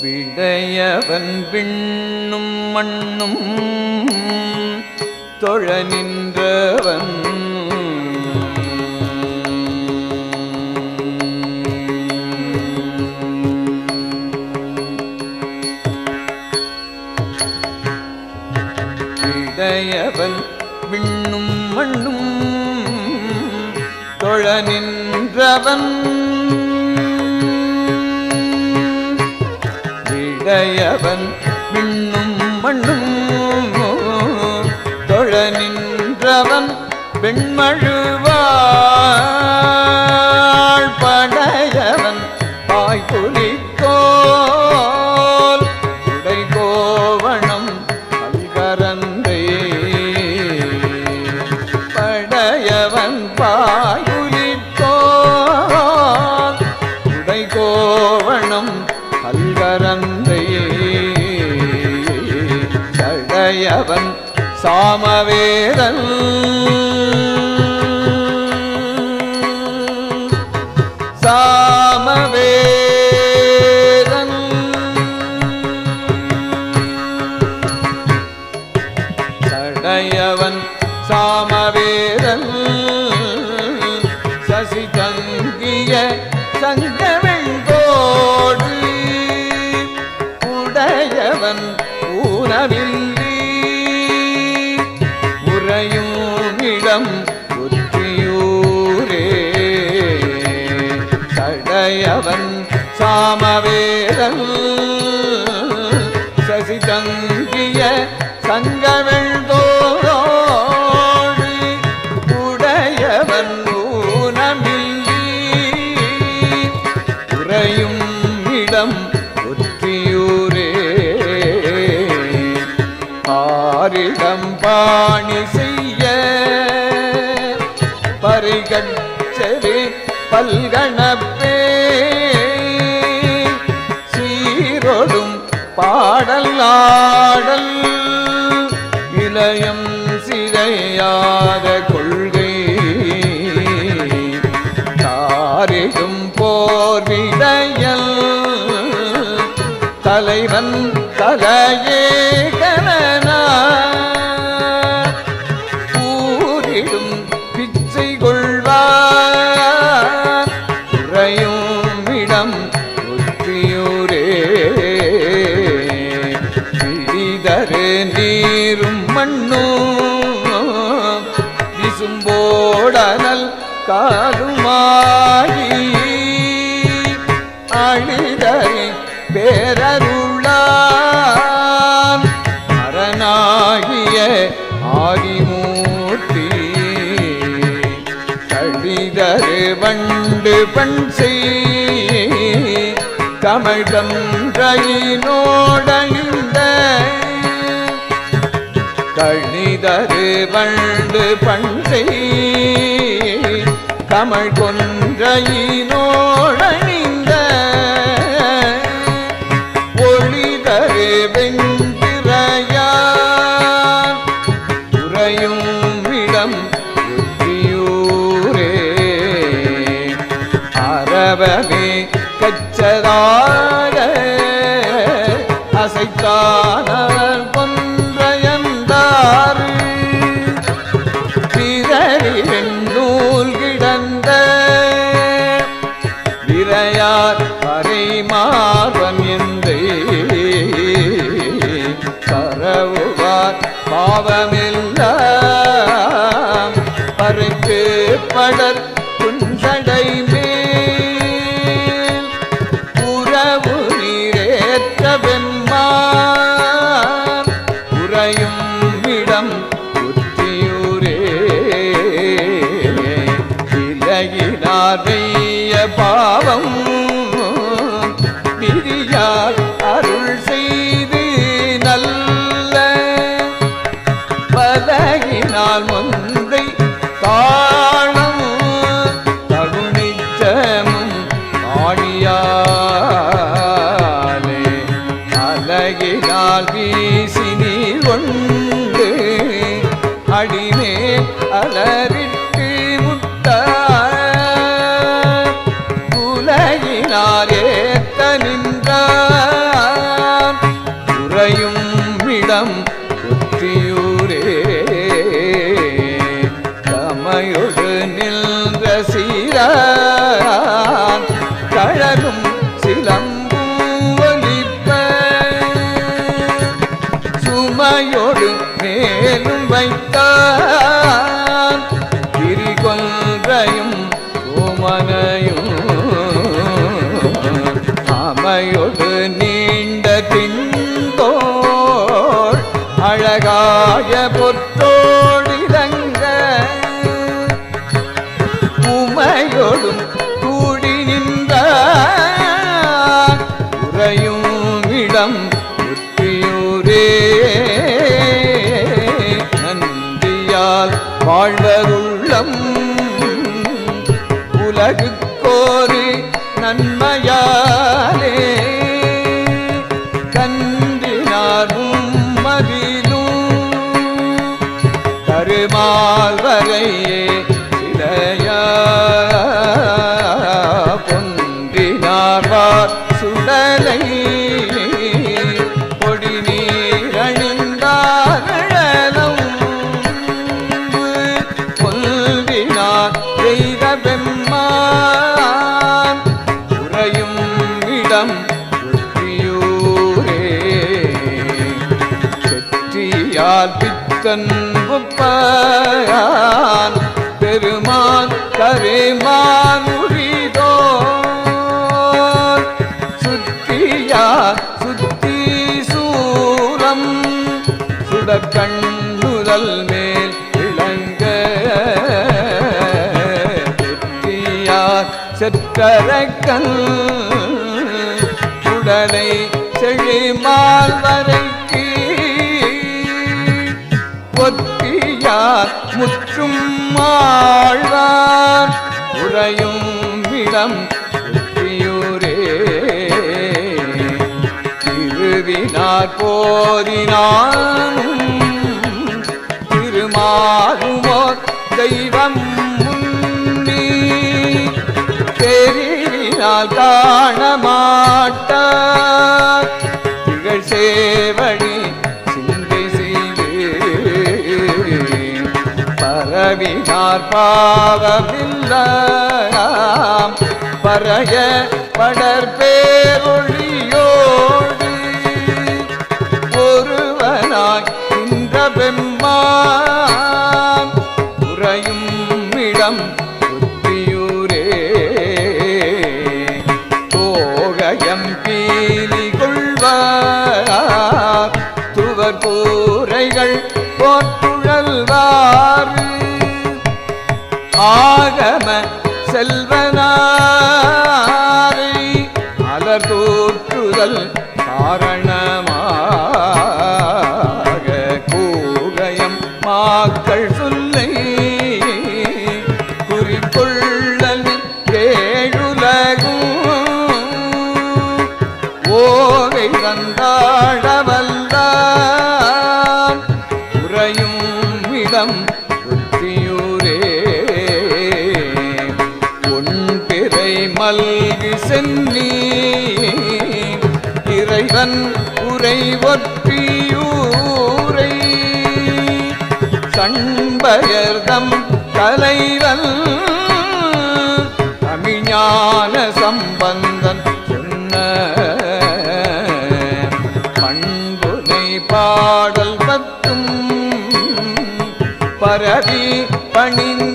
விடையவன் விண்ணும் மண்ணும் தொழ நின்றவன் விடையவன் விண்ணும் மண்ணும் தொழ நின்றவன் விடையவன் விண்ணும் மண்ணும் தொழ நின்றவன் பெண்மழுவாள் படையவன் பாய்புலிக்கோல் உடை கோவணம் பல்கரந்தை படையவன் பாயுலிக்கோல் உடை கோவணம் பல்கரந்தையே சடையவன் சாமவேதன் சாமவேதன் சடையவன் சாமவேதன் சசி தங்கிய சங்கவெண்கோடு உடையவன் ஊனவில்லி உறையும் இடம் ஒற்றியூரே சடையவன் சாமவேதன் சசி தங்கிய சங்கவெண்தோடு உடையவன் ஊனமில்லி உறையும் இடம் ஒற்றியூரே ஆரிடம் பாணி செய்ய பரிகச்சரி பல்கணப்பே சீரொடும் பாடல் ஆடல் இளையம் சிறையாத கொள்கை தாரிடும் போர் விடையல் தலைவன் தலையே கலனா ஊரிடும் பிச்சை கொள்வார் உறையும் இடம் ஒற்றியூரே பிடிதரு நீரும் மண்ணும் விசும்போடனல் காலுமாயி அழிதறி பேரருளான் அரணாகிய ஆதிமூர்த்தி கழிதரு வண்டு பண் செய் தமிழ்கன்றையினோடழிந்த கழிதரு வண்டு பண் செய் தமிழ் கொன்றையினோடழிந்த ஒளிதரு வெண்பிறையான் உறையும் இடம் ஒற்றியூரே அரவமே கச்சதாக அசைத்தானவர் கொன்றையந்தாறு பிறரின் நூல் கிடந்த விரையார் பறைமார்வன் எந்தை கரவுவார் பாவமெல்லாம் பருக்கு படர் குன்றடை மேல் உறவு நீரேற்ற வெம்மான் உறையும் இடம் புத்தியூரே இலகினார் வெய்ய பாவம் விதியார் அருள் செய்து நல்ல பதகினால் முந்தை தாளம் தகுனிச்சமும் ஆடியாலே அலகினால் வீசி நீர் கொண்டு அடிமே அலறிட்டு முட்ட உலகினார் ஏத்த நின்றார் இடம் புத்தியூரே தமையொடு நின்ற சீரான் கழலும் சிலம்பும் ஒலிப்ப சுமையோடு மேலும் வைத்தான் திரிகொன்றையும் ஓமனையும் அமையோடு நீண்ட திண்டோள் அழகாய பொற்றோடிலங்க உமையோடும் கூடி நின்ற உறையும் இடம் புத்தியூரே நந்தியால் வாழ்வருள்ளம் உலகுக்கோரு நன்மையாலே கன்றினாரும் மதிலும் கருமால் வரையே சிலையா பொன்றினார்வார் சுடலை பொடி நீரணிந்தாரழலும் பொல்வினார் செய்த பெம்மான் உறையும் இடம் புத்தியூரே செற்றியால் பித்தன் ஒப்பான் பெருமான் கரைமான் உரிதோ சுற்றியா சுத்தி சூரம் சுடக்கண்ணுதல் மேல் விளங்க வெற்றியார் செற்றரக்கன் உடலை செழிமால் வரைக்கு ஒத்தியார் முற்றும் ஆழ்வார் உறையும் இடம் ஒத்தியூரே திருவினார் போதினானும் திருமாறுமோ தெய்வம் முன்னி தெரிவினால் காண மாட்டார் திகழ் சேவடி சிந்தை செய்து பரவினார் பாவமில்லாம் பறைய படற்பேரொழியோடு ஒருவனாய் இந்த பெம்மான் உறையும் இடம் புத்தியூரே போகயம் பீலி கொள்வார் துவர் கூரைகள் போற்றுழல்வார் ஆகம செல்வனாரை அலர் தோற்றுதல் காரணமாக கூகயம் மாக்கள் சொல்லை குறிக்கொள்ளல் ஏழுலகும் ஓகை வந்தாடவல்லான் உறையும் இடம் புத்தியூரே உன் பிறை மல்கி சென்னி இறைவன் உரை ஒற்றியூரை சண்பயர்தம் தலைவன் தமிழ்ஞான சம்பந்தன் சொன்ன பண்புனை பாடல் பத்தும் பரவி பணிந்த